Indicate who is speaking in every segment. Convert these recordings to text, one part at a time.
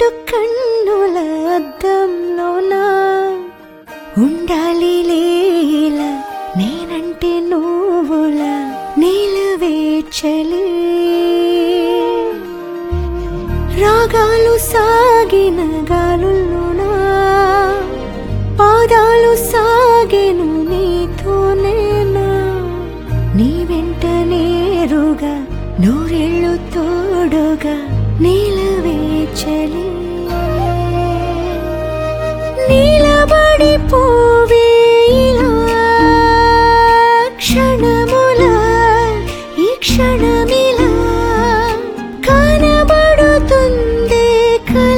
Speaker 1: రెండు కన్నుల అద్దంలోనా ఉండాలి లేలా నేనంటే నువ్వులా నిలవేచలే రాగాలు సాగిన గాలుల్లోనా పాదాలు సాగెను నీతోనేనా నీ వెంట నేరుగా నూరెళ్ళు తోడుగా నీలవేచలి నీలబడి పోవే ఇలా క్షణముల ఈ క్షణమిలా కనబడుతుందే కళ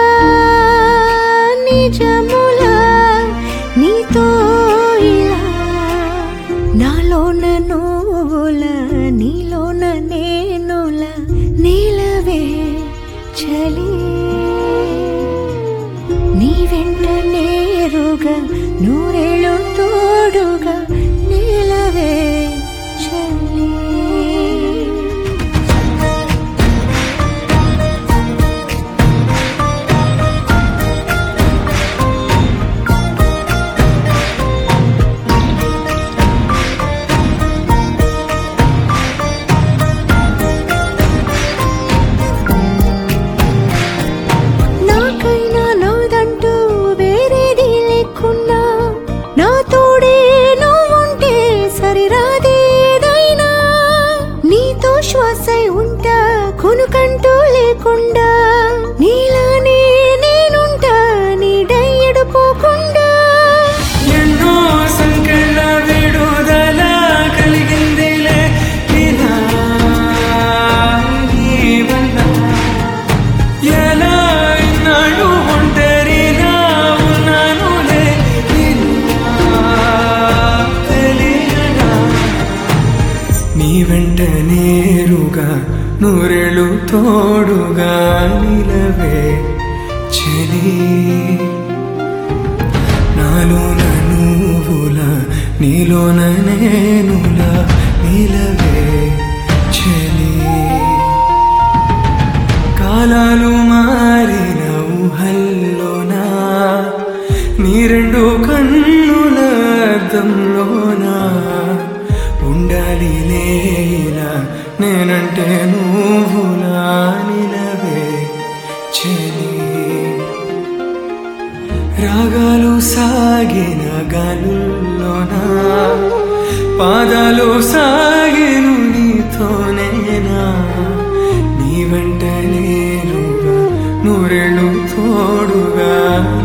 Speaker 1: నిజముల నీతో ఇలా నాలోన నువ్వుల నీలోన నేనుల నీలవే చలి నీ వెంట నేరుగా నూరేళ్ళు తోడుగా నీలవే చలి నాకైనా నాదంటూ వేరేది లేకున్నా నా తోడే నువ్వుంటే సరిరాదేదైనా నీతో శ్వాసై ఉంటా కొనుకంటూ లేకుండా నీలానే నేనుంటా నీడయ్యడు పోకుండా
Speaker 2: ఎన్నో సంకెళ్ళ విడుదల కలిగిందిలే ఇలా నీ వల్ల ఎలా ఇన్నాళ్ళు ఒంటరిగా ఉన్నానులే ఇలా తెలియగా నీ వెంట నేరుగా నూరెళ్ళు తోడుగా నిలవే చెలి నాలోన నువ్వుల నీలోన నేనుల నీలవే చెలి కాలాలు మారిన ఊహల్లోనా నీ రెండు కన్నుల అద్దంలోనా ఉండాలి లేలా నేనంటే నువ్వులా నిలవే చెలి రాగాలు సాగిన గాలుల్లోనా పాదాలు సాగిను నీతోనేనా నీ వెంట నేరుగా నూరెళ్ళు తోడుగా